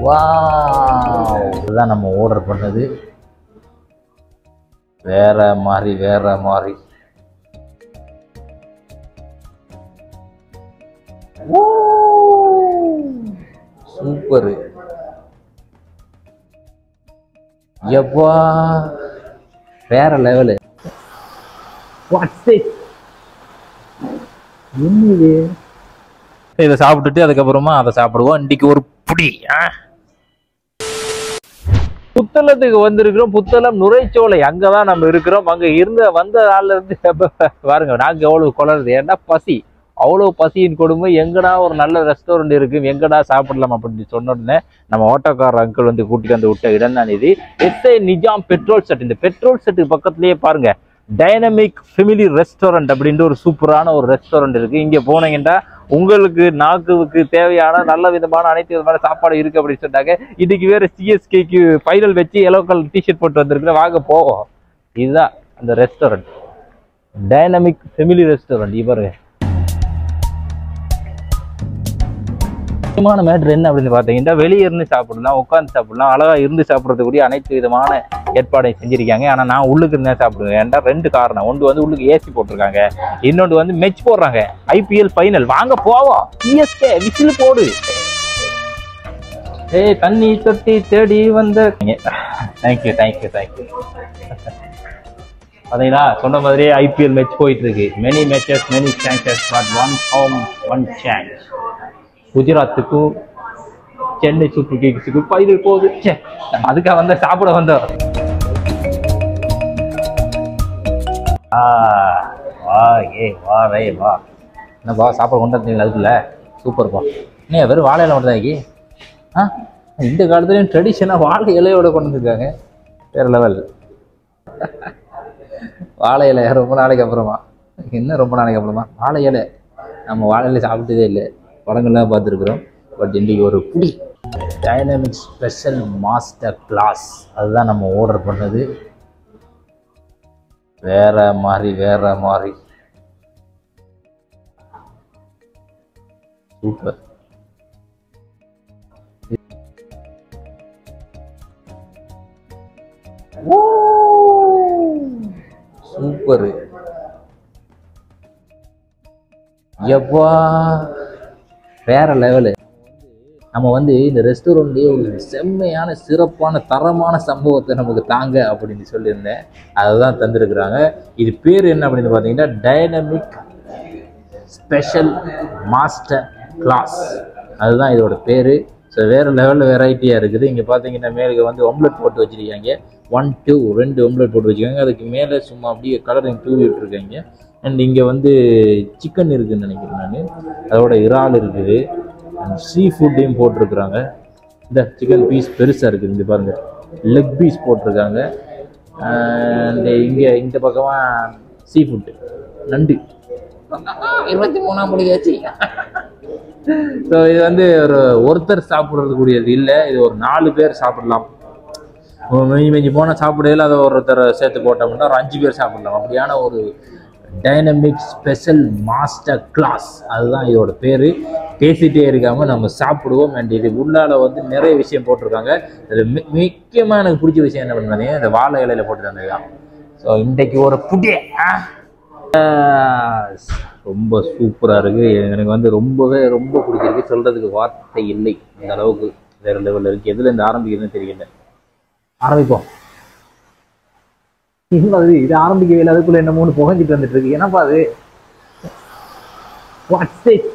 Wow இதுதான் நம்ம order பண்ணது வேற மாதிரி வேற மாதிரி சூப்பரு எப்பா வேற லெவலு வாட்ஸ் இட் என்னது இதை சாப்பிட்டுட்டு அதுக்கப்புறமா அதை சாப்பிடுவோம் இன்னைக்கு ஒரு புடி ஆ? புத்தளத்துக்கு வந்திருக்கிறோம் புத்தளம் நுரைச்சோலை அங்கதான் நம்ம இருக்கிறோம் அங்க இருந்த வந்த நாள்ல இருந்து பாருங்க நாங்க எவ்வளவு குளருது ஏன்னா பசி அவ்வளவு பசியின் கொடுமை எங்கடா ஒரு நல்ல ரெஸ்டாரண்ட் இருக்கு எங்கடா சாப்பிடலாம் அப்படின்னு சொன்ன உடனே நம்ம ஓட்டோக்கார அங்கிள் வந்து கூட்டிட்டு வந்து விட்ட இடம் தான் இது எஸ்ஐ நிஜாம் பெட்ரோல் செட் இந்த பெட்ரோல் செட்டுக்கு பக்கத்துலயே பாருங்க டைனமிக் ஃபெமிலி ரெஸ்டாரண்ட் அப்படின்ட்டு ஒரு சூப்பரான ஒரு ரெஸ்டாரண்ட் இருக்கு இங்க போனீங்கன்னா உங்களுக்கு நாக்குவுக்கு தேவையான நல்ல விதமான அனைத்து விதமான சாப்பாடு இருக்கு அப்படின்னு சொன்னாங்க இன்னைக்கு வேற சிஎஸ்கேக்கு ஃபைனல் வச்சு எல்லோ கலர் டிஷர்ட் போட்டு வந்திருக்கிறேன் வாங்க போவோம் இதுதான் அந்த ரெஸ்டாரண்ட் டைனமிக் ஃபெமிலி ரெஸ்டாரண்ட் இவரு முக்கியமான மேட்ரு என்ன அப்படின்னு பார்த்தீங்கன்னா வெளியே இருந்து சாப்பிடலாம் உட்காந்து சாப்பிடலாம் அழகா இருந்து சாப்பிட்றதுக்குரிய அனைத்து விதமான ஏற்பாடையும் செஞ்சிருக்காங்க ஆனால் நான் உள்ளுக்கு இருந்தா சாப்பிடுவேன் ஏன்டா ரெண்டு காரணம் ஒன்று வந்து உள்ளுக்கு ஏசி போட்டிருக்காங்க இன்னொன்று வந்து மெச் போடுறாங்க ஐபிஎல் ஃபைனல் வாங்க போவோம் சிஎஸ்கே விசில் போடு ஏய் தண்ணி தொட்டி தேடி வந்த தேங்க்யூ தேங்க்யூ தேங்க்யூ பார்த்தீங்களா சொன்ன மாதிரியே ஐபிஎல் மேட்ச் போயிட்டு இருக்கு many matches many chances but one home one chance குஜராத்துக்கும் சென்னை சூப்பர் கிங்ஸுக்கும் ஃபைனல் போகுது ச்சே, நம்ம அதுக்காக வந்த சாப்பிட வந்தோம் ஆ, வா ஏ வா ரே வா என்னப்பா சாப்பாடு கொண்டு வந்தீங்களா அதுக்குள்ள சூப்பர்ப்பா என்ன வெறும் வாழை இலை மட்டும் தான் ஆ இந்த காலத்துலேயும் ட்ரெடிஷனாக வாழை இலையோட கொண்டு வந்திருக்காங்க வேற லெவல் வாழை இலை ரொம்ப நாளைக்கு அப்புறமா என்ன ரொம்ப நாளைக்கு அப்புறமா வாழை இலை நம்ம வாழை இலை சாப்பிட்டதே இல்லை படங்கள்லாம் பார்த்துருக்குறோம் பட் இன்றைக்கி ஒரு புடி டைனமிக் ஸ்பெஷல் மாஸ்டர் கிளாஸ் அதுதான் நம்ம ஆர்டர் பண்ணது வேற மாதிரி வேற மாதிரி சூப்பர் சூப்பரு எப்பா வேற லெவலு நம்ம வந்து இந்த ரெஸ்டாரண்ட்லேயே ஒரு செம்மையான சிறப்பான தரமான சம்பவத்தை நமக்கு தாங்க அப்படின்னு சொல்லியிருந்தேன் அதை தான் தந்திருக்கிறாங்க இது பேர் என்ன அப்படின்னு பார்த்தீங்கன்னா டைனமிக் ஸ்பெஷல் மாஸ்டர் கிளாஸ் அதுதான் இதோட பேர் ஸோ வேறு லெவலில் வெரைட்டியாக இருக்குது இங்கே பார்த்தீங்கன்னா மேலுக்கு வந்து ஒம்லெட் போட்டு வச்சுருக்காங்க ஒன் டூ ரெண்டு ஒம்லெட் போட்டு வச்சுருக்காங்க அதுக்கு மேலே சும்மா அப்படியே கலரிங் தூவி விட்டுருக்காங்க அண்ட் இங்கே வந்து சிக்கன் இருக்குதுன்னு நினைக்கிறேன் நான் அதோட இறால் இருக்குது அண்ட் சீ ஃபுட்டையும் போட்டிருக்கிறாங்க இந்த சிக்கன் பீஸ் பெருசாக இருக்குது இங்கே பாருங்கள் லெக் பீஸ் போட்டிருக்காங்க அண்ட் இங்கே இந்த பக்கமாக சீ ஃபுட்டு நண்டு இருபத்தி மூணாம் முடியாச்சு ஸோ இது வந்து ஒரு ஒருத்தர் சாப்பிட்றதுக்குரியது இல்லை இது ஒரு நாலு பேர் சாப்பிடலாம் மிஞ்சி மிஞ்சி போனால் சாப்பிடையில அதை ஒருத்தர் சேர்த்து போட்டோம்னா ஒரு அஞ்சு பேர் சாப்பிடலாம் அப்படியான ஒரு டைனமிக் ஸ்பெஷல் மாஸ்டர் கிளாஸ் அதுதான் இதோட பேர் பேசிகிட்டே இருக்காமல் நம்ம சாப்பிடுவோம் அண்ட் இது உள்ளால வந்து நிறைய விஷயம் போட்டிருக்காங்க இதில் மி முக்கியமாக எனக்கு பிடிச்ச விஷயம் என்ன பண்ணாதீங்க இந்த வாழை இலையில போட்டு தந்ததுதான் ஸோ இன்றைக்கு ஒரு புடிய ரொம்ப சூப்பராக இருக்குது எனக்கு வந்து ரொம்பவே ரொம்ப பிடிச்சிருக்கு சொல்கிறதுக்கு வார்த்தை இல்லை அந்த அளவுக்கு வேறு லெவலில் இருக்குது எதில் இந்த ஆரம்பிக்கிறதுன்னு தெரியல ஆரம்பிப்போம் என்ன அது இது ஆரம்பிக்கவே இல்லை அதுக்குள்ள என்ன மூணு புகஞ்சிட்டு வந்துட்டு இருக்கு என்னப்பா அது வாட்ஸ் இட்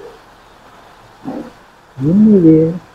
என்னது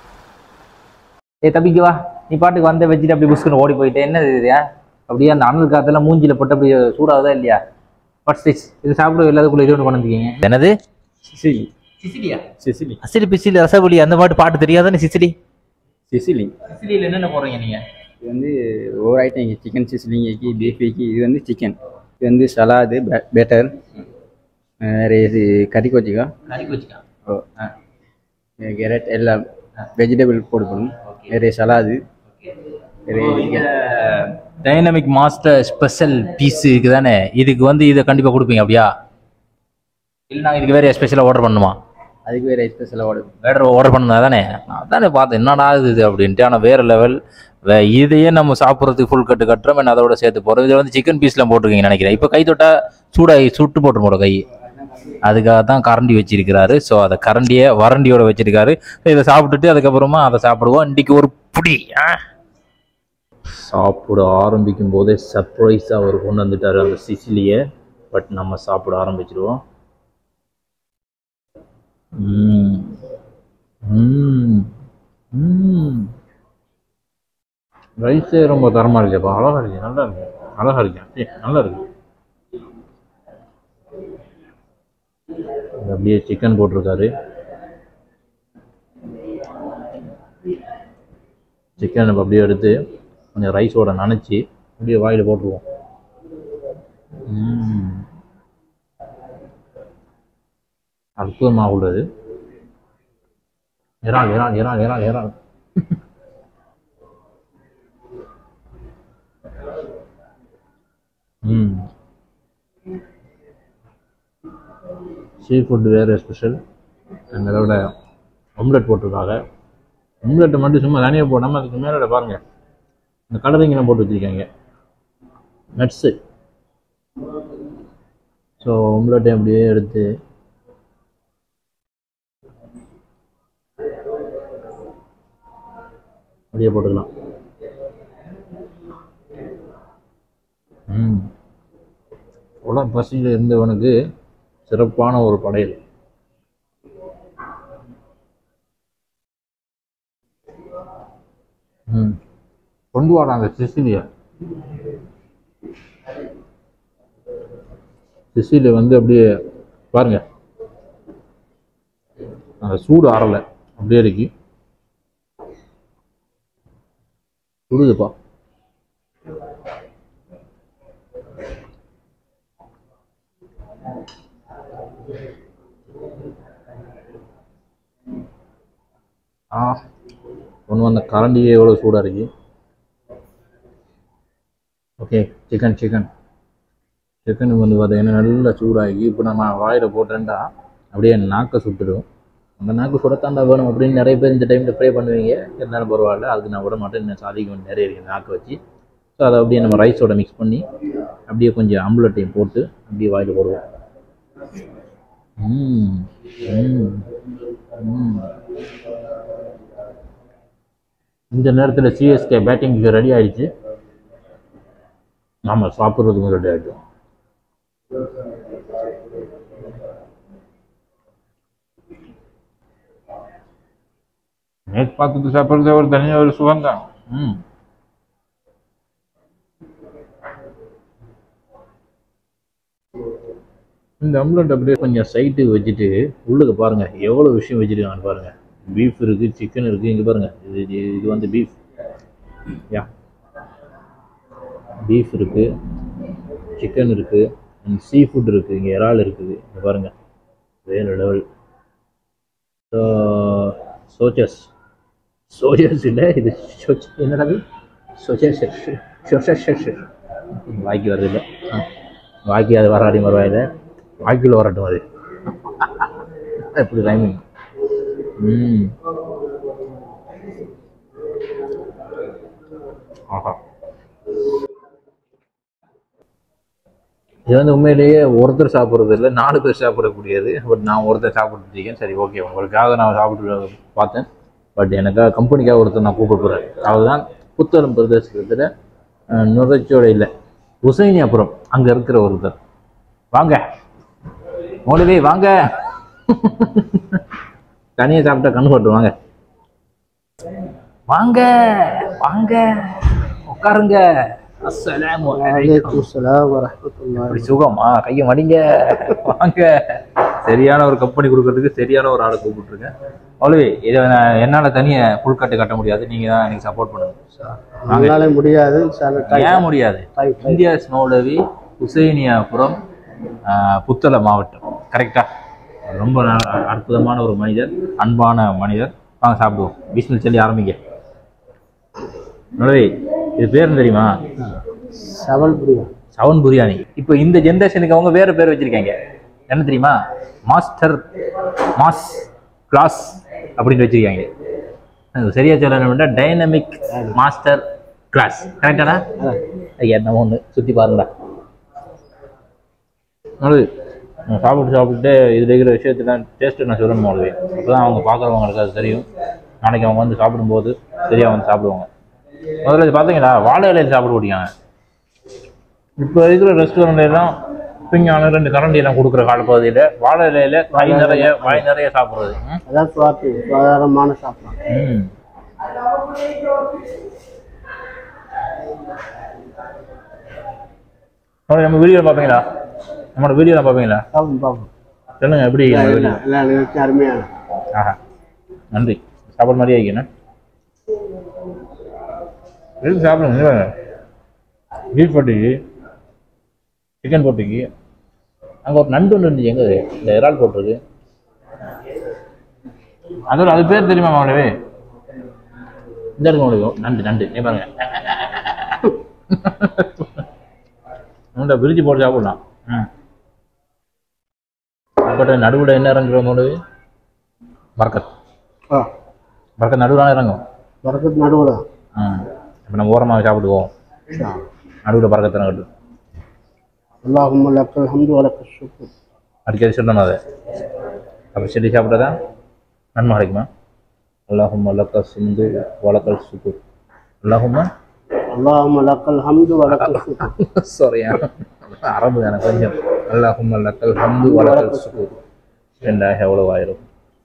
ஏ தம்பிக்கு வா நீ பாட்டுக்கு வந்த வச்சுட்டு அப்படி புஷ்குன்னு ஓடி போயிட்டு என்னது இது அப்படியே அந்த அனல் காத்தெல்லாம் மூஞ்சில போட்டு அப்படியே சூடாகுதா இல்லையா வாட்ஸ் திஸ் இது சாப்பிட இல்லாதக்குள்ள இது ஒன்று கொண்டு வந்துருக்கீங்க என்னது சிசிலி சிசிலியா சிசிலி அசிலி பிசிலி ரசபுலி அந்த பாட்டு பாட்டு தெரியாதானே சிசிலி சிசிலி சிசிலியில் என்னென்ன போடுறீங்க நீங்க இது வந்து ஒவ்வொரு ஐட்டம் இங்கே சிக்கன் சிசிலிங்கி பீஃபிக்கு இது வந்து சிக்கன் இது வந்து சலாது பெட்டர் வேறு இது கறி கொச்சிக்கா கறி வச்சுக்கா ஓ கேரட் எல்லாம் வெஜிடபிள் போடப்படும் வேறு சலாது வேறு டைனமிக் மாஸ்டர் ஸ்பெஷல் பீஸ் இருக்கு தானே இதுக்கு வந்து இதை கண்டிப்பாக கொடுப்பீங்க அப்படியா இல்லை நாங்கள் இதுக்கு வேறு ஸ்பெஷலாக ஆர்டர் பண்ணுமா அதுக்கு வேறு ஸ்பெஷலாக ஓடும் வேற ஆர்டர் பண்ணதா தானே நான் தானே பார்த்தேன் என்னடா இது அப்படின்ட்டு ஆனால் வேற லெவல் வே இதையே நம்ம சாப்பிட்றதுக்கு ஃபுல் கட்டு கட்டுறோம் என்ன அதோட சேர்த்து போகிறோம் இதில் வந்து சிக்கன் பீஸ்லாம் போட்டிருக்கீங்கன்னு நினைக்கிறேன் இப்போ கை தொட்டா சூடாகி சுட்டு போட்டு போட கை அதுக்காக தான் கரண்டி வச்சிருக்கிறாரு ஸோ அதை கரண்டியை வறண்டியோட வச்சிருக்காரு இதை சாப்பிட்டுட்டு அதுக்கப்புறமா அதை சாப்பிடுவோம் இன்னைக்கு ஒரு புடி ஆ? சாப்பிட ஆரம்பிக்கும் போதே சர்ப்ரைஸாக அவர் கொண்டு வந்துட்டாரு அந்த சிசிலியை பட் நம்ம சாப்பிட ஆரம்பிச்சிடுவோம் ம் ம் ம் ரைஸே ரொம்ப தரமாக இருக்குப்பா அழகா இருக்கு நல்லா இருக்கு அழகா இருக்கு ஏ, நல்லா இருக்கு இது அப்படியே சிக்கன் போட்டிருக்காரு சிக்கன் நம்ம அப்படியே எடுத்து கொஞ்சம் ரைஸோட நனைச்சி அப்படியே வாயில் போட்டுருவோம் ம். அற்புதமாக உள்ளது இறால் இறால் இறால் இறால் இறால் ம் சீ ஃபுட் வேறு ஸ்பெஷல் அந்த அளவில் ஆம்லெட் போட்டிருக்காங்க ஆம்லெட்டை மட்டும் சும்மா தனியாக போடாமல் அதுக்கு மேலே பாருங்க இந்த கலரிங்கெல்லாம் போட்டு வச்சுருக்காங்க நட்ஸு ஸோ ஆம்லெட்டை அப்படியே எடுத்து அப்படியே போட்டுக்கலாம் ம் உலக பசியில் இருந்தவனுக்கு சிறப்பான ஒரு படையல் ம் கொண்டு வாடா அந்த சிசிலிய சிசிலிய வந்து அப்படியே பாருங்க அந்த சூடு ஆறலை அப்படியே இருக்கு சுடுதுப்பா ஆ ஒன்று வந்த கரண்டியே எவ்வளோ சூடாக இருக்கு ஓகே சிக்கன் சிக்கன் சிக்கன் வந்து பார்த்தீங்கன்னா நல்லா சூடாகி இப்போ நம்ம வாயில் போட்டேன்டா அப்படியே நாக்கை சுட்டுடும் அந்த நாக்கு சுடத்தாண்டா வேணும் அப்படின்னு நிறைய பேர் இந்த டைமில் ப்ரே பண்ணுவீங்க இருந்தாலும் பரவாயில்ல அதுக்கு நான் விட மாட்டேன் இன்னும் சாதிக்க வேண்டிய நிறைய இருக்குது நாக்கு வச்சு ஸோ அதை அப்படியே நம்ம ரைஸோட மிக்ஸ் பண்ணி அப்படியே கொஞ்சம் ஆம்லெட்டையும் போட்டு அப்படியே வாயில் போடுவோம் ம் ம் ம் இந்த நேரத்தில் சிஎஸ்கே பேட்டிங்க்கு ரெடி ஆயிடுச்சு நாம சாப்பிட்றதுக்கும் ரெடி ஆகிட்டோம் மேட்ச் பார்த்துட்டு சாப்பிட்றது ஒரு தனியாக ஒரு சுகம்தான் ம் இந்த அம்லெட் அப்படியே கொஞ்சம் சைட்டுக்கு வச்சுட்டு உள்ளுக்கு பாருங்க எவ்வளோ விஷயம் வச்சுருக்காங்கன்னு பாருங்க பீஃப் இருக்கு சிக்கன் இருக்கு இங்கே பாருங்க இது இது- இது வந்து பீஃப் யா பீஃப் இருக்கு சிக்கன் இருக்கு சீ ஃபுட் இருக்கு இங்கே இறால் இருக்குது இங்கே பாருங்க வேறு லெவல் ஸோ சோச்சஸ் சோச்சஸ் இல்லை இது சொச் என்னடா இது சொச்சஸ் சொச்சஸ் வாய்க்கு வருது இல்லை வாய்க்கு அது வராடி வருவாயில் வாய்க்குள்ள வரட்டும் அது எப்படி ரைமிங் ம் ஆஹா இது வந்து உண்மையிலேயே ஒருத்தர் சாப்பிட்றது இல்லை நாலு பேர் சாப்பிடக்கூடியது பட் நான் ஒருத்தர் சாப்பிட்டுருக்கேன் சரி ஓகே உங்களுக்காக நான் சாப்பிட்டு பார்த்தேன் பட் எனக்காக கம்பெனிக்காக ஒருத்தர் நான் கூப்பிட போகிறேன் அதுதான் புத்தளம் பிரதேசத்தில் நுரைச்சோட இல்லை உசைனியாபுரம் அங்கே இருக்கிற ஒருத்தர் வாங்க மௌலவி வாங்க தனியாக சாப்பிட்டா கண்ணு பட்டு வாங்க வாங்க வாங்க உட்காருங்க அஸ்ஸலாமு அலைக்கும் السلام ورحمة الله அப்படி சுகமா கையை மடிங்க வாங்க சரியான ஒரு கம்பெனி கொடுக்கறதுக்கு சரியான ஒரு ஆளை கூப்பிட்டுருக்கேன் அவ்வளவே இதை நான் என்னால் தனியாக புல் கட்டு கட்ட முடியாது நீங்கள் தான் எனக்கு சப்போர்ட் பண்ணுங்க நம்மளால முடியாது إن شاء الله try. ஏன் முடியாது Try, try. இந்தியா ஸ்னோடவி உசைனியாபுரம் ஆஹ், புத்தள மாவட்டம் கரெக்டா ரொம்ப ந- அற்புதமான ஒரு மனிதர் அன்பான மனிதர் வாங்க சாப்பிடுவோம் பிஸ்மில் சொல்லி ஆரம்பிங்க நடுவே இது பேர் தெரியுமா செவல் புரியா சவன் பிரியாணி இப்போ இந்த ஜென்ரேஷனுக்கு அவங்க வேற பேர் வச்சிருக்காங்க என்ன தெரியுமா மாஸ்டர் மாஸ் கிளாஸ் அப்படின்னு வச்சிருக்காங்க அது சரியா சொல்லணும்னா டைனமிக் மாஸ்டர் கிளாஸ் கரெக்டாடா என்ன ஒன்று சுற்றி பாருங்கடா அது நான் சாப்பிட்டு சாப்பிட்டு இதில் இருக்கிற விஷயத்தெல்லாம் டேஸ்ட்டு நான் சொல்லணும் அவங்களுக்கு அப்போ தான் அவங்க பார்க்குறவங்களுக்கு அது தெரியும் நாளைக்கு அவங்க வந்து சாப்பிடும்போது சரியாக வந்து சாப்பிடுவாங்க முதல்ல இது பார்த்தீங்களா வாழை இலையில் சாப்பிட முடியாங்க இப்போ இருக்கிற ரெஸ்டாரண்ட்ல எல்லாம் பிஞ்சான ரெண்டு கரண்டி எல்லாம் கொடுக்குற காலப்பகுதியில் வாழை இலையில கை நிறைய வாய் நிறைய சாப்பிட்றது ம்? அதான் சுவாத்தி சுகாதாரமான சாப்பிடலாம் ம் அப்புறம் நம்ம வீடியோ பார்ப்பீங்களா நம்மளோட வீடியோ பார்ப்பீங்களா சாப்பிடும் பார்ப்போம் சொல்லுங்க எப்படி நம்ம video? எல்லாம் எல்லாம் நிகழ்ச்சி அருமையான ஆஹா நன்றி சாப்பாடு மாதிரியே ஆகிக்கணும் எதுக்கு சாப்பிடுங்க பீஃப் போட்டிக்கு சிக்கன் போட்டிக்கு அங்கே ஒரு நண்டு ஒன்று இருந்துச்சு எங்க அது? இந்த இறால் போட்டிருக்கு அதோட அது பேர் தெரியுமா மாவளவே இந்த இருக்கு உங்களுக்கு நண்டு நண்டு நீ பாருங்க நண்டை பிரிச்சு போட்டு சாப்பிடலாம் ம் பட் நடுவில் என்ன இறங்குற போது பறக்கத் ஆ பறக்கத் நடுவில் இறங்கும் வரக்கத்து நடுவில் ம் இப்போ நம்ம ஓரமாக சாப்பிடுவோம் நடுவில் பறக்கத் இறங்கட்டும் அல்லாஹும் லக்கல் ஹம்து வலக்க சுக்கு அடிக்கடி சொல்லணும் அதை அப்படி சொல்லி சாப்பிட்றதா நன்மை கிடைக்குமா அல்லாஹும் லக்க சிந்து வழக்கல் சுக்கு அல்லாஹும்மா அல்லாஹும் லக்கல் ஹம்து வலக்க சுக்கு சாரியா அரபு தானே கொஞ்சம் அல்லாஹும் லக்கல் ஹம்து வழக்கல் சுக்கு ரெண்டாக எவ்வளோ ஆயிரும்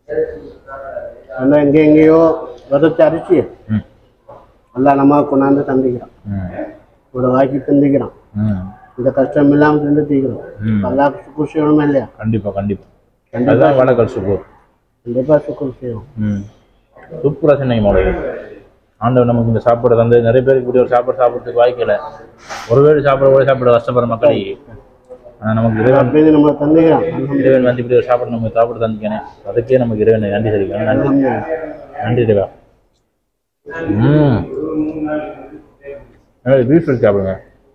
ஆனால் எங்கே எங்கேயோ விதைச்ச அரிசி ம் அல்லாஹ் நம்ம கொண்டாந்து தந்திக்கிறான் ம் இவ்வளோ வாக்கி தந்திக்கிறான் ம் இந்த கஷ்டம் இல்லாமல் திண்டு தீக்கிறோம் ம் அல்லாஹ் சுக்குர் செய்யணுமா இல்லையா கண்டிப்பாக கண்டிப்பாக அதுதான் வழக்கல் சுக்கு கண்டிப்பாக சுக்குர் செய்யணும் ம் சூப்பராக சொன்னீங்க மோளே ஆண்டவர் நமக்கு இந்த சாப்பாடு தந்து நிறைய பேருக்கு இப்படி ஒரு சாப்பாடு சாப்பிட்டு வாய்க்கல ஒரு வேளை சாப்பிட கூட சாப்பிட கஷ்டப்படுற மக்களுக்கு ஆனா நமக்கு இறைவன் அப்படி நம்மளை தந்திக்கிறான் அல்ஹம்துலில்லாஹ். இறைவன் வந்து இப்படி ஒரு சாப்பாடு நம்ம சாப்பிட்டு தந்துக்கணும் அதுக்கே நமக்கு இறைவன் நன்றி தெரிவிக்கணும் நன்றி அல்ஹம்துலில்லாஹ். நன்றி தேவா ம் பீஃப் சாப்பிடுங்க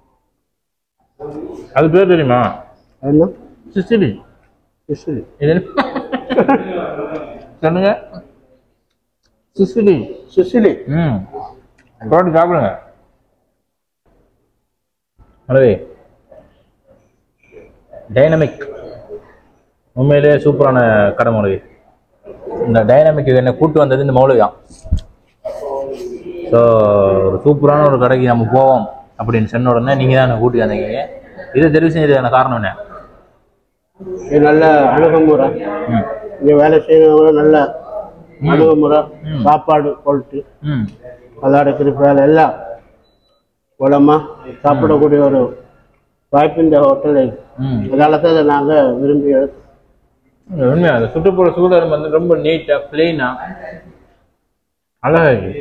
அது பேர் தெரியுமா என்ன சிசிலி சரி இது என்ன? சொல்லுங்க சிசிலி சுசிலி ம் போட்டு சாப்பிடுங்க அளவே டைனமிக் உண்மையிலேயே சூப்பரான கடை மௌலவி இந்த டைனமிக் என்ன கூட்டு வந்தது இந்த மௌலவி தான் ஸோ ஒரு சூப்பரான ஒரு கடைக்கு நம்ம போவோம் அப்படின்னு சொன்ன உடனே நீங்கள் தான் என்னை கூட்டி வந்தீங்க இதை தெரிவு செஞ்சதுக்கான காரணம் என்ன இது நல்ல அணுகுமுறை ம் இங்கே வேலை செய்யறவங்க நல்ல அணுகுமுறை சாப்பாடு குவாலிட்டி ம் விளையாடுக்கிற வேலை எல்லாம் குளமா சாப்பிடக்கூடிய ஒரு வாய்ப்பு இந்த ஹோட்டலில் ம் அதனால தான் இதை நாங்கள் விரும்பி எடுத்தோம் உண்மையா அந்த சுற்றுப்புற சூழல் வந்து ரொம்ப நீட்டா பிளெயினா அழகா இருக்கு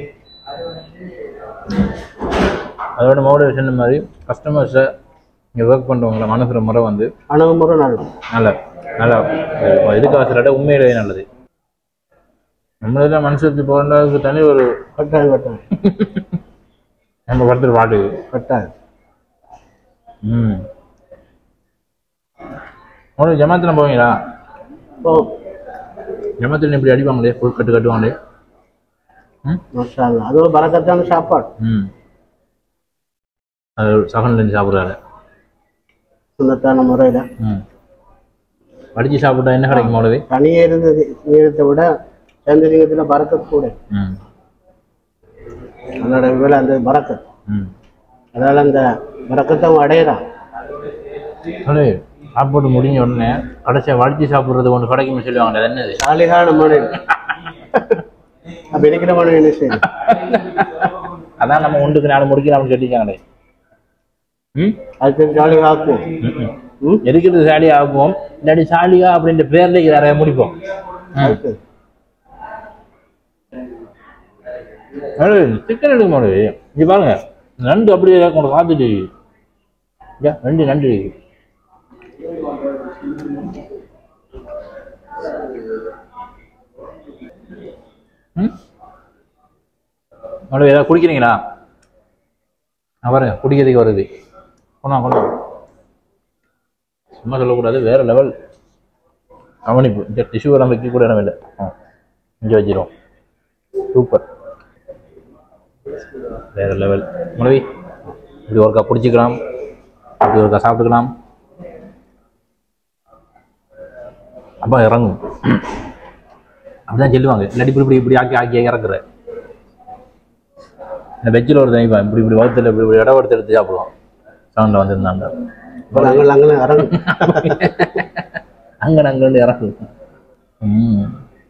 அதோட மோட சொன்ன மாதிரி கஸ்டமர்ஸை இங்கே ஒர்க் பண்ணுறவங்கள மனசுற முறை வந்து அணுகுமுறை நல்லது நல்ல நல்லா எதிர்காலத்தில் உண்மையிலேயே நல்லது நம்மளெல்லாம் மனுஷத்துக்கு போகிறதுக்கு தனி ஒரு கட்டாயம் கட்டாயம் நம்ம படத்தில் பாட்டு கட்டாயம் ம் உங்களுக்கு ஜமாத்தில் போவீங்களா ஓ ஜமாத்தில் இப்படி அடிப்பாங்களே ஃபுல் கட்டு கட்டுவாங்களே ம் மஷா அல்லாஹ். அது ஒரு பறக்கத்தான சாப்பாடு ம் அது சகன்லேருந்து சாப்பிட்றாரு சுண்ணத்தான முறையில் ம் வடிச்சு சாப்பிட்டா என்ன கிடைக்கும் அவ்வளவு தனியே இருந்தது நீரத்தை விட சந்திரிகத்தில் பறக்கத் கூட ம் அதோட வேலை அந்த பறக்கத் ம் அதனால அந்த பறக்கத்தை அவன் அடையிறான் அடே சாப்பாடு முடிஞ்ச உடனே கடைசியாக வடிச்சு சாப்பிட்றது ஒன்று கிடைக்கும்னு சொல்லுவாங்க அது என்னது சாலிகான மனிதன் அப்ப இருக்கிற மனிதன் என்ன செய்யும் அதான் நம்ம ஒன்றுக்கு நாலு முடிக்கலாம்னு சொல்லிட்டாங்களே ம் அதுக்கு சாலிகா ஆக்குவோம் ம், ம். ம் எதுக்கிறது சாலியா ஆக்குவோம் இல்லாட்டி சாலியா அப்படின்ற பேர்ல நிறைய முடிப்போம் ம். அதுக்கு சிக்கன் எடுக்க மாட்டேது இங்க பாருங்க நண்டு அப்படியே கொண்டு காத்துட்டு இங்க, நண்டு நண்டு ம் அவ்வளோ ஏதாவது குடிக்கிறீங்களா ஆ, பாருங்க குடிக்கிறதுக்கு வருது கொண்டா கொண்டா சும்மா சொல்லக்கூடாது வேற லெவல் கவனிப்பு இந்த டிஷ்யூ எல்லாம் வைக்க கூட இடம் இல்லை ஆ இங்கே வச்சிரும் சூப்பர் வேற லெவல் முனவி இப்படி ஒருக்கா பிடிச்சிக்கலாம் இப்படி ஒருக்கா சாப்பிட்டுக்கலாம் அப்பா இறங்கும் அப்படிதான் சொல்லுவாங்க இல்லாட்டி இப்படி இப்படி இப்படி ஆக்கி ஆக்கி இறக்குற இந்த வெஜ்ஜில் ஒரு தனிப்பா இப்படி இப்படி வகுத்துல இப்படி இப்படி இடம் எடுத்து எடுத்து சாப்பிடுவோம் சவுண்டில் வந்திருந்தாங்க இப்போ நாங்கள் அங்கே இறங்கும் அங்கே அங்கே இறங்கும் ம்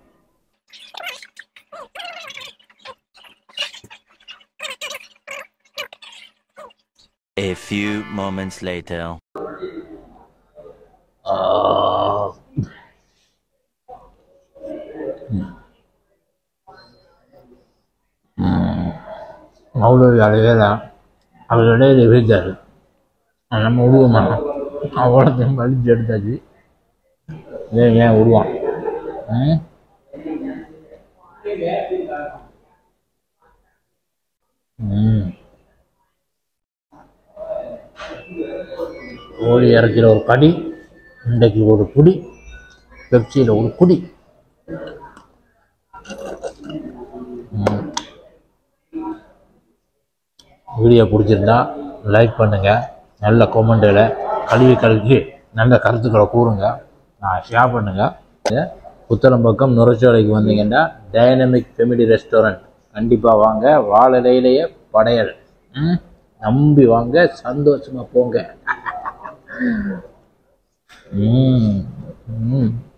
A few moments later. அவ்வளோ அழகே தான் அவர் இடையில வீழ்த்தாரு நம்ம விடுவோமா அவ்வளோத்தையும் வலிச்சு எடுத்தாச்சு ஏன் ஏன் விடுவான் ம் ம் கோழி இறக்கிற ஒரு கடி இன்றைக்கு ஒரு குடி பெப்சியில் ஒரு குடி ம். வீடியோ பிடிச்சிருந்தா லைக் பண்ணுங்கள் நல்ல கொமெண்ட்டில் கழுவி கழுவி நல்ல கருத்துக்களை கூறுங்க நான் ஷேர் பண்ணுங்கள் புத்தளம்பக்கம் நுரைச்சோலைக்கு வந்தீங்கன்னா டைனமிக் ஃபெமிலி ரெஸ்டாரண்ட் கண்டிப்பாக வாங்க வாழலையிலேயே படையல் ம்? நம்பி வாங்க சந்தோஷமாக போங்க ம் ம்